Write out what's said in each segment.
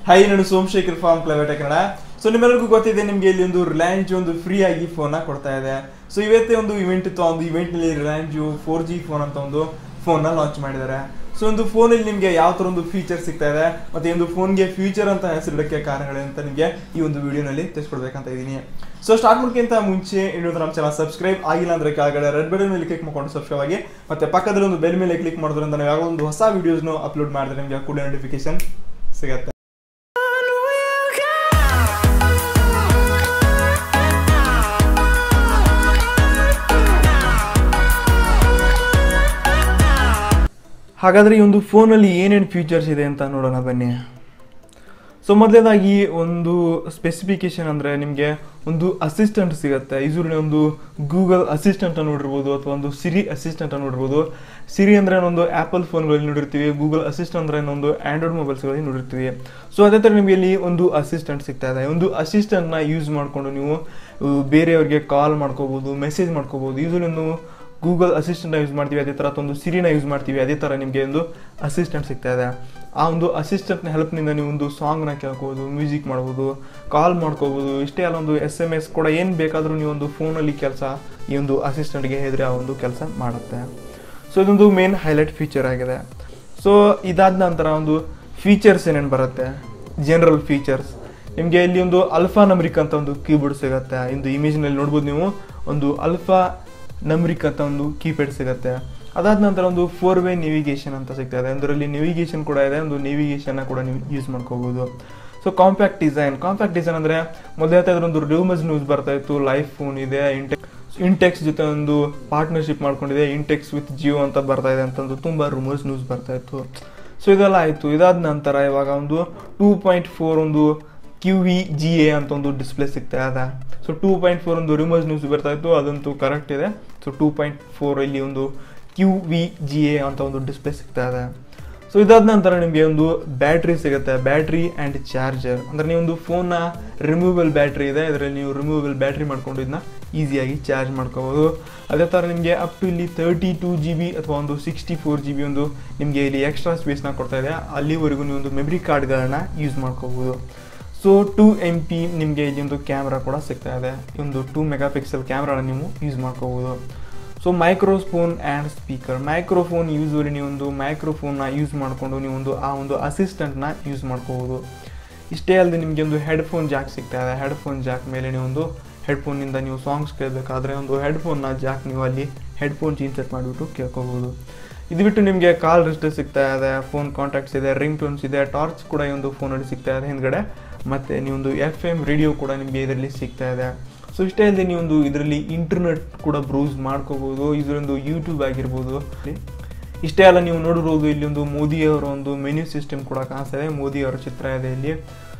hi ನಾನು Somashekar farm ಕ್ಲೈವೇಟ Kannada so ನಿಮ್ಮೆಲ್ಲರಿಗೂ ಗೊತ್ತಿದೆ ನಿಮಗೆ ಇಲ್ಲಿ ಒಂದು ರಿಲಯನ್ಸ್ ಒಂದು ಫ್ರೀ ಆಗಿ ಫೋನ್ ಕೊಡ್ತಾ ಇದೆ ಸೊ ಇವತ್ತೇ ಒಂದು ಇವೆಂಟ್ ಇತ್ತು ಆ ಒಂದು ಇವೆಂಟ್ ನಲ್ಲಿ ರಿಲಯನ್ಸ್ ಫೋರ್ ಜಿ ಫೋನ್ ಅಂತ ಒಂದು ಫೋನ್ ನ ಲಾಂಚ್ ಮಾಡಿದ್ದಾರೆ ಸೊ ಒಂದು ಫೋನ್ ಅಲ್ಲಿ ನಿಮಗೆ ಯಾವ ತರ ಒಂದು ಫೀಚರ್ ಸಿಗ್ತಾ ಇದೆ ಮತ್ತೆ ಈ ಒಂದು ಫೋನ್ಗೆ ಫ್ಯೂಚರ್ ಅಂತ ಹೆಸರಿಡಕ್ಕೆ ಕಾರಣಗಳೇನಂತ ನಿಮಗೆ ಈ ಒಂದು ವಿಡಿಯೋನಲ್ಲಿ ತಿಳಿಸ್ಕೊಡ್ಬೇಕಂತ ಇದ್ದೀನಿ ಸೊ ಸ್ಟಾರ್ಟ್ ಮಾಡೋಕ್ಕಿಂತ ಮುಂಚೆ ಇನ್ನೊಂದು ನಮ್ಮ ಚಾನಲ್ ಸಬ್ಸ್ಕ್ರೈಬ್ ಆಗಿಲ್ಲ ಅಂದ್ರೆ ಕೆಳಗಡೆ ರೆಡ್ ಬಟನ್ ಮೇಲೆ ಕ್ಲಿಕ್ ಮಾಡ್ಕೊಂಡು ಸಬ್ಸ್ಕ್ರೈಬ್ ಆಗಿ ಮತ್ತೆ ಪಕ್ಕದಲ್ಲಿ ಒಂದು ಬೆಲ್ ಮೇಲೆ ಕ್ಲಿಕ್ ಮಾಡೋದ್ರಿಂದ ನಾವು ಯಾವಾಗ ಒಂದು ಹೊಸ ವಿಡಿಯೋಸ್ನು ಅಪ್ಲೋಡ್ ಮಾಡಿದ್ರೆ ನಿಮಗೆ ಕೂಡ ನೋಟಿಫಿಕೇಶನ್ ಸಿಗತ್ತೆ ಹಾಗಾದ್ರೆ ಈ ಒಂದು ಫೋನಲ್ಲಿ ಏನೇನು ಫೀಚರ್ಸ್ ಇದೆ ಅಂತ ನೋಡೋಣ ಬನ್ನಿ ಸೊ ಮೊದಲನೇದಾಗಿ ಒಂದು ಸ್ಪೆಸಿಫಿಕೇಶನ್ ಅಂದರೆ ನಿಮಗೆ ಒಂದು ಅಸಿಸ್ಟೆಂಟ್ ಸಿಗುತ್ತೆ ಯೂಸುವಲಿ ಒಂದು ಗೂಗಲ್ ಅಸಿಸ್ಟೆಂಟ್ ಅನ್ನು ನೋಡಿರ್ಬೋದು ಅಥವಾ ಒಂದು ಸಿರಿ ಅಸಿಸ್ಟೆಂಟ್ ಅನ್ನು ನೋಡಿರ್ಬೋದು ಸಿರಿ ಅಂದರೆ ಒಂದು ಆ್ಯಪಲ್ ಫೋನ್ಗಳಲ್ಲಿ ನೋಡಿರ್ತೀವಿ ಗೂಗಲ್ ಅಸಿಸ್ಟೆಂಟ್ ಅಂದರೆ ಒಂದು ಆ್ಯಂಡ್ರಾಯ್ಡ್ ಮೊಬೈಲ್ಸ್ಗಳಲ್ಲಿ ನೋಡಿರ್ತೀವಿ ಸೊ ಅದೇ ಥರ ನಿಮಗೆ ಇಲ್ಲಿ ಒಂದು ಅಸಿಸ್ಟೆಂಟ್ ಸಿಗ್ತಾ ಇದೆ ಒಂದು ಅಸಿಸ್ಟೆಂಟ್ನ ಯೂಸ್ ಮಾಡಿಕೊಂಡು ನೀವು ಅಹ್, ಬೇರೆಯವ್ರಿಗೆ ಕಾಲ್ ಮಾಡ್ಕೋಬೋದು ಮೆಸೇಜ್ ಮಾಡ್ಕೋಬೋದು ಯೂಸುವಲಿ ಒಂದು ಗೂಗಲ್ ಅಸಿಸ್ಟೆಂಟ್ನ ಯೂಸ್ ಮಾಡ್ತೀವಿ ಅದೇ ಥರ ಅಥವಾ ಒಂದು ಸಿರಿನ ಯೂಸ್ ಮಾಡ್ತೀವಿ ಅದೇ ಥರ ನಿಮಗೆ ಒಂದು ಅಸಿಸ್ಟೆಂಟ್ ಸಿಗ್ತಾ ಇದೆ ಆ ಒಂದು ಅಸಿಸ್ಟೆಂಟ್ನ ಹೆಲ್ಪ್ನಿಂದ ನೀವು ಒಂದು ಸಾಂಗ್ನ ಕೇಳ್ಕೋಬೋದು ಮ್ಯೂಸಿಕ್ ಮಾಡ್ಬೋದು ಕಾಲ್ ಮಾಡ್ಕೋಬೋದು ಇಷ್ಟೇ ಅಲ್ಲ ಒಂದು ಎಸ್ ಎಮ್ ಎಸ್ ಕೂಡ ಏನು ಬೇಕಾದರೂ ನೀವು ಒಂದು ಫೋನಲ್ಲಿ ಕೆಲಸ ಈ ಒಂದು ಅಸಿಸ್ಟೆಂಟ್ಗೆ ಹೇಳಿದ್ರೆ ಆ ಒಂದು ಕೆಲಸ ಮಾಡುತ್ತೆ ಸೊ ಇದೊಂದು ಮೇನ್ ಹೈಲೈಟ್ ಫೀಚರ್ ಆಗಿದೆ ಸೊ ಇದಾದ ನಂತರ ಒಂದು ಫೀಚರ್ಸ್ ಏನೇನು ಬರುತ್ತೆ ಜನರಲ್ ಫೀಚರ್ಸ್ ನಿಮಗೆ ಇಲ್ಲಿ ಒಂದು ಅಲ್ಫಾ ನಮ್ರಿಕ್ ಅಂತ ಒಂದು ಕೀಬೋರ್ಡ್ ಸಿಗುತ್ತೆ ಇಂದು ಇಮೇಜ್ನಲ್ಲಿ ನೋಡ್ಬೋದು ನೀವು ಒಂದು ಅಲ್ಫಾ ನಮ್ರಿಕ್ ಅಂತ ಒಂದು ಕೀಪ್ಯಾಡ್ ಸಿಗುತ್ತೆ ಅದಾದ ನಂತರ ಒಂದು ಫೋರ್ ವೇ ನೇವಿಗೇಷನ್ ಅಂತ ಸಿಗ್ತದೆ ಅದರಲ್ಲಿ ನೇವಿಗೇಷನ್ ಕೂಡ ಇದೆ ಒಂದು ನೇವಿಗೇಷನ್ನ ಕೂಡ ನೀವು ಯೂಸ್ ಮಾಡ್ಕೋಬೋದು so compact design compact design ಅಂದರೆ ಮೊದಲೇ ಹೇಳ್ತಾ ಇದ್ರೆ ಒಂದು ರೂಮಸ್ ನ್ಯೂಸ್ ಬರ್ತಾ ಇತ್ತು ಲೈಫ್ ಫೋನ್ ಇದೆ ಇಂಟೆಕ್ ಇಂಟೆಕ್ಸ್ ಜೊತೆ ಒಂದು ಪಾರ್ಟ್ನರ್ಶಿಪ್ ಮಾಡ್ಕೊಂಡಿದೆ ಇಂಟೆಕ್ಸ್ ವಿತ್ ಜಿಯೋ ಅಂತ ಬರ್ತಾ ಇದೆ ಅಂತಂದು ತುಂಬ ರೂಮರ್ಸ್ ನ್ಯೂಸ್ ಬರ್ತಾ ಇತ್ತು ಸೊ ಇದೆಲ್ಲ ಆಯಿತು ಇದಾದ ನಂತರ ಇವಾಗ ಒಂದು ಟೂ ಪಾಯಿಂಟ್ ಫೋರ್ ಒಂದು ಕ್ಯೂ ವಿ ಜಿ ಎ ಅಂತ ಒಂದು ಡಿಸ್ಪ್ಲೇ ಸಿಗ್ತಾ ಇದೆ ಸೊ ಟೂ ಪಾಯಿಂಟ್ ಫೋರ್ ಒಂದು ರಿಮರ್ಸ್ ನ್ಯೂಸ್ ಬರ್ತಾ ಇತ್ತು ಅದಂತೂ ಕರೆಕ್ಟ್ ಇದೆ ಸೊ ಟೂ ಪಾಯಿಂಟ್ ಫೋರ್ ಇಲ್ಲಿ ಒಂದು ಕ್ಯೂ ವಿ ಜಿ ಎ ಅಂತ ಒಂದು ಡಿಸ್ಪ್ಲೇ ಸಿಗ್ತಾ ಇದೆ ಸೊ ಇದಾದ ನಂತರ ನಿಮಗೆ ಒಂದು ಬ್ಯಾಟ್ರಿ ಸಿಗುತ್ತೆ ಬ್ಯಾಟ್ರಿ ಆ್ಯಂಡ್ ಚಾರ್ಜರ್ ಅಂದರೆ ನೀವು ಒಂದು ಫೋನ್ನ ರಿಮೂವಬಲ್ ಬ್ಯಾಟ್ರಿ ಇದೆ ಇದರಲ್ಲಿ ನೀವು ರಿಮೂವಬಲ್ ಬ್ಯಾಟ್ರಿ ಮಾಡ್ಕೊಂಡು ಇದನ್ನ ಈಸಿಯಾಗಿ ಚಾರ್ಜ್ ಮಾಡ್ಕೋಬೋದು ಅದೇ ಥರ ನಿಮಗೆ ಅಪ್ ಟು ಇಲ್ಲಿ ತರ್ಟಿ ಟೂ ಜಿ ಬಿ ಅಥವಾ ಒಂದು ಸಿಕ್ಸ್ಟಿ ಫೋರ್ ಜಿ ಬಿ ಒಂದು ನಿಮಗೆ ಇಲ್ಲಿ ಎಕ್ಸ್ಟ್ರಾ ಸ್ಪೇಸ್ನ ಕೊಡ್ತಾ ಇದೆ ಅಲ್ಲಿವರೆಗೂ ನೀವು ಒಂದು ಮೆಮರಿ ಕಾರ್ಡ್ಗಳನ್ನ ಯೂಸ್ ಮಾಡ್ಕೋಬೋದು ಸೊ ಟೂ ಎಮ್ ಪಿ ನಿಮಗೆ ಇಲ್ಲಿ ಒಂದು ಕ್ಯಾಮ್ರಾ ಕೂಡ ಸಿಗ್ತಾ ಇದೆ ಈ ಒಂದು ಟೂ ಮೆಗಾ ಪಿಕ್ಸೆಲ್ ಕ್ಯಾಮ್ರಾನ ನೀವು ಯೂಸ್ ಮಾಡ್ಕೋಬೋದು so microphone and speaker microphone usually ನೀವೊಂದು ಮೈಕ್ರೋಫೋನ್ನ ಯೂಸ್ ಮಾಡಿಕೊಂಡು ನೀವೊಂದು ಆ ಒಂದು ಅಸಿಸ್ಟೆಂಟ್ನ ಯೂಸ್ ಮಾಡ್ಕೋಬೋದು ಇಷ್ಟೇ ಅಲ್ಲದೆ ನಿಮಗೆ ಒಂದು ಹೆಡ್ಫೋನ್ ಜಾಕ್ ಸಿಗ್ತಾ ಇದೆ ಹೆಡ್ಫೋನ್ ಜಾಕ್ ಮೇಲೆ ನೀವೊಂದು ಹೆಡ್ಫೋನಿಂದ ನೀವು ಸಾಂಗ್ಸ್ ಕೇಳಬೇಕಾದ್ರೆ ಒಂದು ಹೆಡ್ಫೋನ್ನ ಜಾಕ್ ನೀವು ಅಲ್ಲಿ ಹೆಡ್ಫೋನ್ಸ್ ಇನ್ಸೆಟ್ ಮಾಡಿಬಿಟ್ಟು ಕೇಳ್ಕೋಬೋದು ಇದು ಬಿಟ್ಟು ನಿಮಗೆ ಕಾಲ್ ರಿಸ್ಟರ್ ಸಿಗ್ತಾ ಇದೆ ಫೋನ್ ಕಾಂಟ್ಯಾಕ್ಟ್ಸ್ ಇದೆ ರಿಂಗ್ ಟೋನ್ಸ್ ಇದೆ ಟಾರ್ಚ್ ಕೂಡ ಈ ಒಂದು ಫೋನಲ್ಲಿ ಸಿಗ್ತಾ ಇದೆ ಹಿಂದ್ಗಡೆ ಮತ್ತು ನೀವೊಂದು ಎಫ್ ಎಮ್ ರೇಡಿಯೋ ಕೂಡ ನಿಮಗೆ ಇದರಲ್ಲಿ ಸಿಗ್ತಾ ಇದೆ ಸೊ ಇಷ್ಟೇ ಅಲ್ಲದೆ ನೀವೊಂದು ಇದರಲ್ಲಿ ಇಂಟರ್ನೆಟ್ ಕೂಡ ಬ್ರೌಸ್ ಮಾಡ್ಕೋಬೋದು ಇದರೊಂದು ಯೂಟ್ಯೂಬ್ ಆಗಿರ್ಬೋದು ಇಷ್ಟೇ ಅಲ್ಲ ನೀವು ನೋಡಿರೋದು ಇಲ್ಲಿ ಒಂದು ಮೋದಿಯವರ ಒಂದು ಮೆನ್ಯೂ ಸಿಸ್ಟಮ್ ಕೂಡ ಕಾಣಿಸ್ತಾ ಇದೆ ಮೋದಿಯವರ ಚಿತ್ರ ಇದೆ ಇಲ್ಲಿ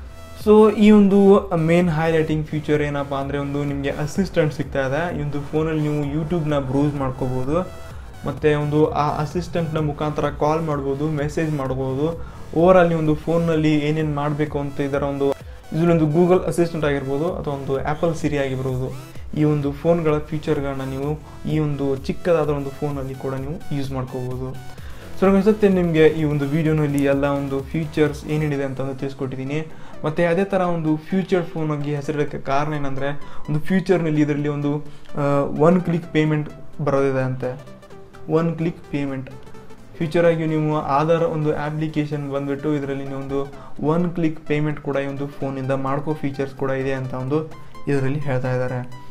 ಸೊ ಈ ಒಂದು ಮೇನ್ ಹೈಲೈಟಿಂಗ್ ಫೀಚರ್ ಏನಪ್ಪ ಅಂದರೆ ಒಂದು ನಿಮಗೆ ಅಸಿಸ್ಟೆಂಟ್ ಸಿಗ್ತಾ ಇದೆ ಈ ಒಂದು ಫೋನಲ್ಲಿ ನೀವು ಯೂಟ್ಯೂಬ್ನ ಬ್ರೌಸ್ ಮಾಡ್ಕೋಬೋದು ಮತ್ತು ಒಂದು ಆ ಅಸಿಸ್ಟೆಂಟ್ನ ಮುಖಾಂತರ ಕಾಲ್ ಮಾಡ್ಬೋದು ಮೆಸೇಜ್ ಮಾಡ್ಬೋದು ಓವರ್ ಆಲ್ ನೀವು ಒಂದು ಫೋನ್ನಲ್ಲಿ ಏನೇನು ಮಾಡಬೇಕು ಅಂತ ಇದರ ಒಂದು ಇದರೊಂದು ಗೂಗಲ್ ಅಸಿಸ್ಟೆಂಟ್ ಆಗಿರ್ಬೋದು ಅಥವಾ ಒಂದು ಆ್ಯಪಲ್ ಸಿರಿ ಆಗಿರ್ಬೋದು ಈ ಒಂದು ಫೋನ್ಗಳ ಫೀಚರ್ಗಳನ್ನ ನೀವು ಈ ಒಂದು ಚಿಕ್ಕದಾದ ಒಂದು ಫೋನಲ್ಲಿ ಕೂಡ ನೀವು ಯೂಸ್ ಮಾಡ್ಕೋಬೋದು ಸೊ ನನಗೆ ಅನ್ಸುತ್ತೆ ನಿಮಗೆ ಈ ಒಂದು ವಿಡಿಯೋನಲ್ಲಿ ಎಲ್ಲ ಒಂದು ಫೀಚರ್ಸ್ ಏನೇನಿದೆ ಅಂತ ಒಂದು ತಿಳಿಸ್ಕೊಟ್ಟಿದ್ದೀನಿ ಮತ್ತು ಅದೇ ಥರ ಒಂದು ಫ್ಯೂಚರ್ ಫೋನಾಗಿ ಹೆಸರಿಡೋಕ್ಕೆ ಕಾರಣ ಏನಂದರೆ ಒಂದು ಫ್ಯೂಚರ್ನಲ್ಲಿ ಇದರಲ್ಲಿ ಒಂದು ಒನ್ ಕ್ಲಿಕ್ ಪೇಮೆಂಟ್ ಬರೋದಿದೆ ಅಂತೆ ಒನ್ ಕ್ಲಿಕ್ ಪೇಮೆಂಟ್ ಫ್ಯೂಚರ್ ಆಗಿ ನೀವು ಆಧಾರ್ ಒಂದು ಅಪ್ಲಿಕೇಶನ್ ಬಂದ್ಬಿಟ್ಟು ಇದರಲ್ಲಿ ನೀವು ಒಂದು ಒನ್ ಕ್ಲಿಕ್ ಪೇಮೆಂಟ್ ಕೂಡ ಈ ಒಂದು ಫೋನಿಂದ ಮಾಡ್ಕೋ ಫೀಚರ್ಸ್ ಕೂಡ ಇದೆ ಅಂತ ಒಂದು ಇದರಲ್ಲಿ ಹೇಳ್ತಾ ಇದ್ದಾರೆ